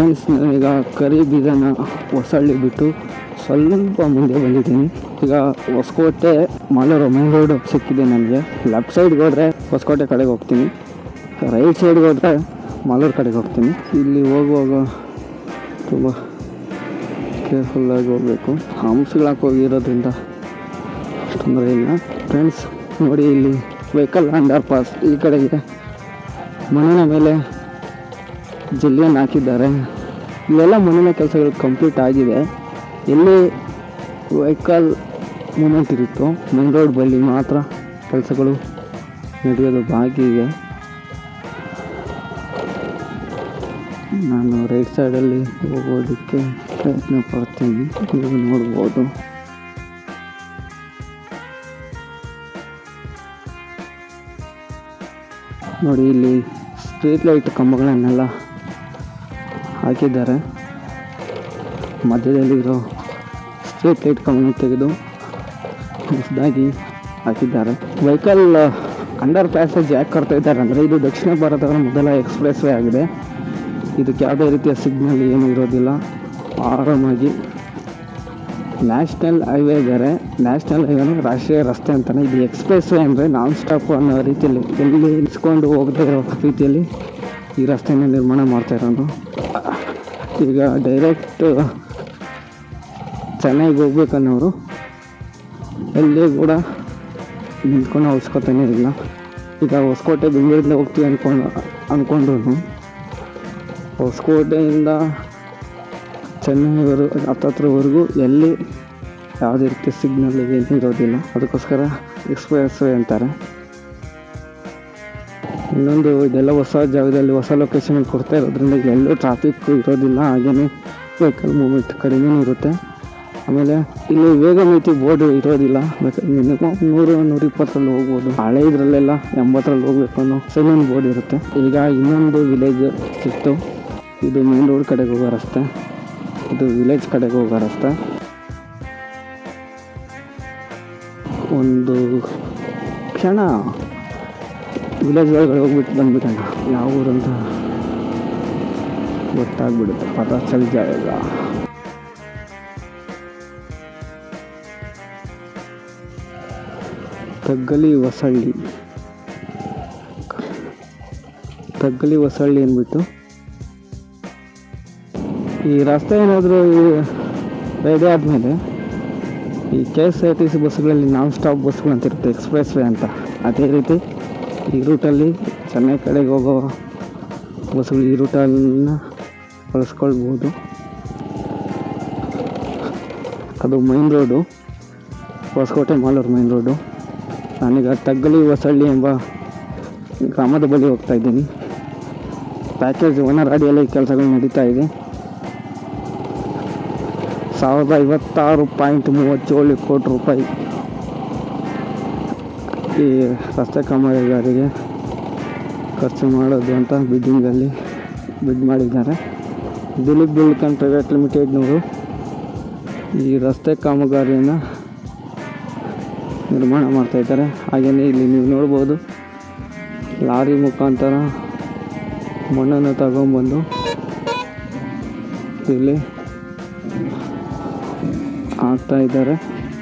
friends ನಾನೀಗ ಕರಿ ಬೀಜನ ಹೊಸಳ್ಳಿ ಬಿಟ್ಟು ಸ್ವಲ್ಪ ಮುಂದೆ ಬಂದಿದ್ದೀನಿ ಈಗ ಹೊಸಕೋಟೆ ಮಾಲೂರು ಮೇನ್ ರೋಡ್ ಸಿಕ್ಕಿದೆ ನನಗೆ ಲೆಫ್ಟ್ ಸೈಡ್ಗೆ ಹೋದರೆ ಹೊಸಕೋಟೆ ಕಡೆಗೆ ಹೋಗ್ತೀನಿ ರೈಟ್ ಸೈಡ್ಗೆ ಹೋದರೆ ಮಾಲೂರು ಕಡೆಗೆ ಹೋಗ್ತೀನಿ ಇಲ್ಲಿ ಹೋಗುವಾಗ ತುಂಬ ಕೇರ್ಫುಲ್ಲಾಗಿ ಹೋಗಬೇಕು ಹಂಪ್ಸ್ಗಳಾಗಿ ಹೋಗಿರೋದ್ರಿಂದ ತೊಂದರೆ ಇಲ್ಲ ಫ್ರೆಂಡ್ಸ್ ನೋಡಿ ಇಲ್ಲಿ ವೆಹಿಕಲ್ ಅಂಡರ್ ಪಾಸ್ ಈ ಕಡೆಗೆ ಮಣ್ಣಿನ ಮೇಲೆ ಜಲ್ಲಿಯನ್ನು ಹಾಕಿದ್ದಾರೆ ಇಲ್ಲೆಲ್ಲ ಮಣ್ಣಿನ ಕೆಲಸಗಳು ಕಂಪ್ಲೀಟ್ ಆಗಿದೆ ಎಲ್ಲಿ ವೆಹಿಕಲ್ ಮೂಮೆಂಟ್ ಇರುತ್ತೋ ಮೇನ್ ರೋಡ್ ಬಳಿ ಮಾತ್ರ ಕೆಲಸಗಳು ನಡೆಯೋದು ಬಾಕಿ ಇದೆ ನಾನು ರೈಟ್ ಸೈಡಲ್ಲಿ ಹೋಗೋದಕ್ಕೆ ಪ್ರಯತ್ನ ಪಡ್ತೀನಿ ನೀವು ನೋಡ್ಬೋದು ನೋಡಿ ಇಲ್ಲಿ ಸ್ಟ್ರೀಟ್ ಲೈಟ್ ಕಂಬಗಳನ್ನೆಲ್ಲ ಹಾಕಿದ್ದಾರೆ ಮಧ್ಯದಲ್ಲಿರೋ ಸ್ಟ್ರೀಟ್ ಲೈಟ್ ಕಂಬನ ತೆಗೆದು ಹೊಸದಾಗಿ ಹಾಕಿದ್ದಾರೆ ವೆಹಿಕಲ್ ಅಂಡರ್ ಪ್ಯಾಸೇಜ್ ಯಾಕೆ ಕೊಡ್ತಾ ಇದ್ದಾರೆ ಅಂದರೆ ಇದು ದಕ್ಷಿಣ ಭಾರತದ ಮೊದಲ ಎಕ್ಸ್ಪ್ರೆಸ್ ವೇ ಆಗಿದೆ ಇದಕ್ಕೆ ಯಾವುದೇ ರೀತಿಯ ಸಿಗ್ನಲ್ ಏನೂ ಇರೋದಿಲ್ಲ ಆರಾಮಾಗಿ ನ್ಯಾಷನಲ್ ಹೈವೇ ಬೇರೆ ನ್ಯಾಷನಲ್ ಹೈವೇ ರಾಷ್ಟ್ರೀಯ ರಸ್ತೆ ಅಂತಾನೆ ಇದು ಎಕ್ಸ್ಪ್ರೆಸ್ ವೇ ಅಂದರೆ ನಾನ್ ಸ್ಟಾಪ್ ಅನ್ನೋ ರೀತಿಯಲ್ಲಿ ಎಲ್ಲಿ ನಿಲ್ಸ್ಕೊಂಡು ಹೋಗದೇ ಇರೋ ರೀತಿಯಲ್ಲಿ ಈ ರಸ್ತೆನ ನಿರ್ಮಾಣ ಮಾಡ್ತಾ ಇರೋದು ಈಗ ಡೈರೆಕ್ಟ್ ಚೆನ್ನೈಗೆ ಹೋಗ್ಬೇಕನ್ನೋರು ಎಲ್ಲಿ ಕೂಡ ನಿಂತ್ಕೊಂಡು ಅವಶ್ಯಕತೆನೇ ಇಲ್ಲ ಈಗ ಹೊಸಕೋಟೆ ಬೆಂಗಳೂರಿಂದ ಹೋಗ್ತೀವಿ ಅಂದ್ಕೊಂಡು ಅಂದ್ಕೊಂಡ್ರು ಹೊಸಕೋಟೆಯಿಂದ ಚೆನ್ನೈವರೆಗೂ ಹತ್ತತ್ರವರೆಗೂ ಎಲ್ಲಿ ಯಾವುದೇ ರೀತಿ ಸಿಗ್ನಲ್ ಏನೂ ಇರೋದಿಲ್ಲ ಅದಕ್ಕೋಸ್ಕರ ಎಕ್ಸ್ಪ್ರೆಸ್ ವೇ ಅಂತಾರೆ ಇನ್ನೊಂದು ಇದೆಲ್ಲ ಹೊಸ ಜಾಗದಲ್ಲಿ ಹೊಸ ಲೊಕೇಶನಲ್ಲಿ ಕೊಡ್ತಾ ಇರೋದ್ರಿಂದ ಎಲ್ಲೂ ಟ್ರಾಫಿಕ್ ಇರೋದಿಲ್ಲ ಹಾಗೆಯೇ ವೆಹಿಕಲ್ ಮೂಮೆಂಟ್ ಕಡಿಮೆ ಇರುತ್ತೆ ಆಮೇಲೆ ಇಲ್ಲಿ ವೇಗ ಮಿತಿ ಬೋರ್ಡ್ ಇರೋದಿಲ್ಲ ಮಿನಿಮಮ್ ನೂರು ನೂರ ಇಪ್ಪತ್ತರಲ್ಲಿ ಹೋಗ್ಬೋದು ಹಳೆ ಇದರಲ್ಲೆಲ್ಲ ಎಂಬತ್ತರಲ್ಲಿ ಹೋಗ್ಬೇಕು ಅನ್ನೋ ಸೈಲೆಂಟ್ ಬೋರ್ಡ್ ಇರುತ್ತೆ ಈಗ ಇನ್ನೊಂದು ವಿಲೇಜ್ ಸಿಕ್ತು ಇದು ಮೇನ್ ರೋಡ್ ಕಡೆಗೆ ಹೋಗೋ ರಸ್ತೆ ಇದು ವಿಲೇಜ್ ಕಡೆಗೆ ಹೋಗೋ ರಸ್ತೆ ಒಂದು ಕ್ಷಣ ವಿಲೇಜ್ ಒಳಗಡೆ ಹೋಗ್ಬಿಟ್ಟು ಬಂದ್ಬಿಟ್ಟಣ ಯಾವ ಊರಂತ ಗೊತ್ತಾಗ್ಬಿಡುತ್ತೆ ಪದ ಚಲ್ ಜಾಗ ತಗ್ಗಲಿ ಹೊಸಳ್ಳಿ ತಗ್ಗಲಿ ಹೊಸಳ್ಳಿ ಅಂದ್ಬಿಟ್ಟು ಈ ರಸ್ತೆ ಏನಾದರೂ ರೆಡಿ ಆದಮೇಲೆ ಈ K S R T C ಬಸ್ಸುಗಳಲ್ಲಿ ನಾನ್ ಸ್ಟಾಪ್ ಬಸ್ಗಳು ಅಂತ ಇರುತ್ತೆ ಎಕ್ಸ್ಪ್ರೆಸ್ ವೇ ಅಂತ ಅದೇ ರೀತಿ ಈ ರೂಟಲ್ಲಿ ಚೆನ್ನೈ ಕಡೆಗೆ ಹೋಗೋ ಬಸ್ಸುಗಳು ಈ ರೂಟನ್ನ ಬಳಸ್ಕೊಳ್ಬೋದು ಅದು main road Hosakote Malur main road ನಾನೀಗ ತಗ್ಗಲಿ ಹೊಸಳ್ಳಿ ಎಂಬ ಗ್ರಾಮದ ಬಳಿ ಹೋಗ್ತಾ ಇದ್ದೀನಿ ಪ್ಯಾಕೇಜ್ ಓನರ್ ಅಡಿಯಲ್ಲಿ ಕೆಲಸಗಳು ನಡೀತಾ ಇದೆ ಸಾವಿರದ ಐವತ್ತಾರು ಪಾಯಿಂಟ್ ಮೂವತ್ತೇಳು ಕೋಟಿ ರೂಪಾಯಿ ಈ ರಸ್ತೆ ಕಾಮಗಾರಿಗೆ ಖರ್ಚು ಮಾಡೋದು ಅಂತ ಬಿಡ್ಡಿಂಗಲ್ಲಿ ಬಿಡ್ ಮಾಡಿದ್ದಾರೆ ದಿಲೀಪ್ ಬಿಲ್ಕನ್ ಪ್ರೈವೇಟ್ ಲಿಮಿಟೆಡ್ನವರು ಈ ರಸ್ತೆ ಕಾಮಗಾರಿಯನ್ನು ನಿರ್ಮಾಣ ಮಾಡ್ತಾಯಿದ್ದಾರೆ ಹಾಗೆಯೇ ಇಲ್ಲಿ ನೀವು ನೋಡ್ಬೋದು ಲಾರಿ ಮುಖಾಂತರ ಮಣ್ಣನ್ನು ತಗೊಂಬಂದು ಇಲ್ಲಿ ಹಾಕ್ತಾ ಇದ್ದಾರೆ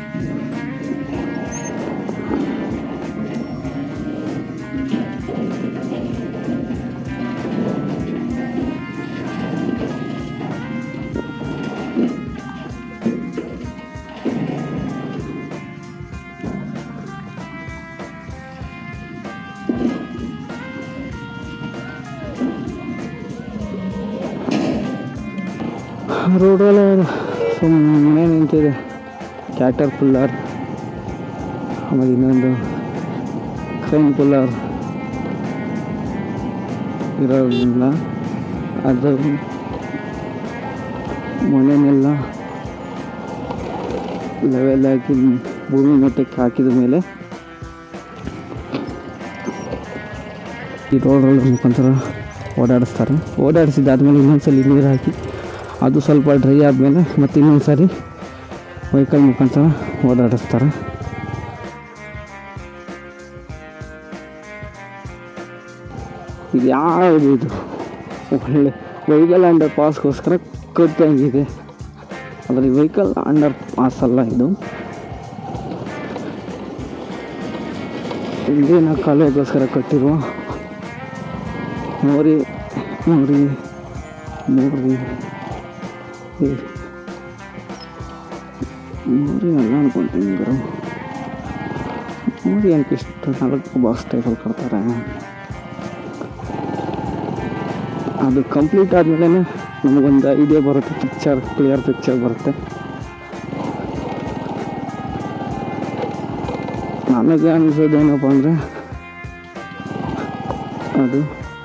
ರೋಡಲ್ಲಿ ಸುಮ್ಮನೆ ನಿಂತಿದೆ ಕ್ಯಾಟರ್ ಪುಲ್ಲರ್ ಆಮೇಲೆ ಇನ್ನೊಂದು ಕ್ರೈನ್ ಪುಲ್ಲರ್ ಇರೋದ್ರಿಂದ ಅದು ಮನೆಯನ್ನೆಲ್ಲ ಲೆವೆಲ್ ಹಾಕಿ ಭೂಮಿ ಮಟ್ಟಕ್ಕೆ ಹಾಕಿದ ಮೇಲೆ ಈ ರೋಡ್ ರೋಡ್ ಮುಖಾಂತರ ಓಡಾಡಿಸ್ತಾರೆ ಓಡಾಡಿಸಿದ್ದಾದ್ಮೇಲೆ ಇನ್ನೊಂದ್ಸಲಿ ನೀರು ಹಾಕಿ ಅದು ಸ್ವಲ್ಪ ಡ್ರೈ ಆದಮೇಲೆ ಮತ್ತೆ ಇನ್ನೊಂದು ಸಾರಿ ವೆಹಿಕಲ್ ಮುಖಾಂತರ ಓಡಾಡಿಸ್ತಾರೆ ಇದು ಯಾವುದು ಇದು ಒಳ್ಳೆ ವೆಹಿಕಲ್ ಅಂಡರ್ ಪಾಸ್ಗೋಸ್ಕರ ಕಟ್ಟಂಗಿದೆ ಆದರೆ ವೆಹಿಕಲ್ ಅಂಡರ್ ಪಾಸ್ ಅಲ್ಲ ಇದು ಇಲ್ಲಿನ ಕಾಲುವೆಗೋಸ್ಕರ ಕಟ್ಟಿರುವ ಮೋರಿ ಮೋರಿ ಮೋರಿ ಏ, ಮೋರಿ ಅಲ್ಲ ಅನ್ಕೊಂತೀನಿ ಗುರು ಮೋರಿ ಏನಕ್ಕೆ ಇಷ್ಟು ನಾಲ್ಕು ಬಾಕ್ಸ್ ಟೈಪಲ್ಲಿ ಕೊಡ್ತಾರೆ ಅದು ಕಂಪ್ಲೀಟ್ ಆದಮೇಲೆ ನಮಗೊಂದು ಐಡಿಯಾ ಬರುತ್ತೆ ಪಿಕ್ಚರ್ ಕ್ಲಿಯರ್ ಪಿಕ್ಚರ್ ಬರುತ್ತೆ ನನಗೆ ಅನ್ಸೋದೇನಪ್ಪ ಅಂದರೆ ಅದು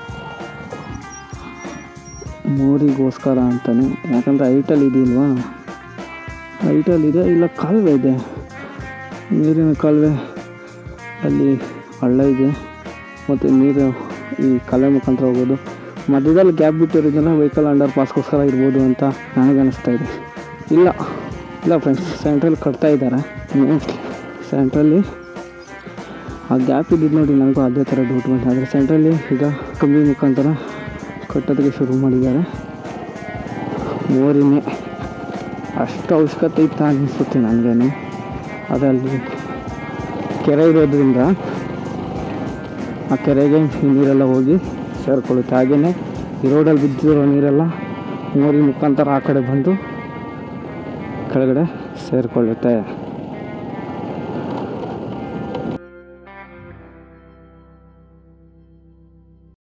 ಮೋರಿಗೋಸ್ಕರ ಅಂತಾನೆ ಯಾಕಂದರೆ ಹೈಟಲ್ಲಿ ಇದೆಯಲ್ವಾ ಹೈಟಲ್ಲಿ ಇದೆ ಇಲ್ಲ ಕಾಲುವೆ ಇದೆ ನೀರಿನ ಕಾಲುವೆ ಅಲ್ಲಿ ಹಳ್ಳ ಇದೆ ಮತ್ತು ನೀರು ಈ ಕಾಲುವೆ ಮುಖಾಂತರ ಹೋಗೋದು ಮಧ್ಯದಲ್ಲಿ ಗ್ಯಾಪ್ ಬಿಟ್ಟಿರೋದನ್ನ ವೆಹಿಕಲ್ ಅಂಡರ್ ಪಾಸ್ಗೋಸ್ಕರ ಇರ್ಬೋದು ಅಂತ ನನಗೆ ಅನಿಸ್ತಾ ಇದೆ ಇಲ್ಲ ಇಲ್ಲ ಫ್ರೆಂಡ್ಸ್ ಸೆಂಟ್ರಲ್ಲಿ ಕಟ್ತಾ ಇದ್ದಾರೆ ಸೆಂಟ್ರಲ್ಲಿ ಆ ಗ್ಯಾಪ್ ಇದ್ದಿದ್ದು ನೋಡಿ ನನಗೂ ಅದೇ ಥರ ಡೌಟ್ ಬಂತು ಆದರೆ ಸೆಂಟ್ರಲ್ಲಿ ಈಗ ಕಂಬಿ ಮುಖಾಂತರ ಕಟ್ಟೋದಕ್ಕೆ ಶುರು ಮಾಡಿದ್ದಾರೆ ಮೋರಿನೇ ಅಷ್ಟು ಅವಶ್ಯಕತೆ ಇತ್ತು ಅನಿಸುತ್ತೆ ನನಗೇನು ಅದರಲ್ಲಿ ಕೆರೆ ಇರೋದ್ರಿಂದ ಆ ಕೆರೆಗೆ ಈ ನೀರೆಲ್ಲ ಹೋಗಿ ಸೇರಿಕೊಳ್ಳುತ್ತೆ ಹಾಗೆಯೇ ಈ ರೋಡಲ್ಲಿ ಬಿದ್ದಿರೋ ನೀರೆಲ್ಲ ಮೋರಿ ಮುಖಾಂತರ ಆ ಕಡೆ ಬಂದು ಕೆಳಗಡೆ ಸೇರಿಕೊಳ್ಳುತ್ತೆ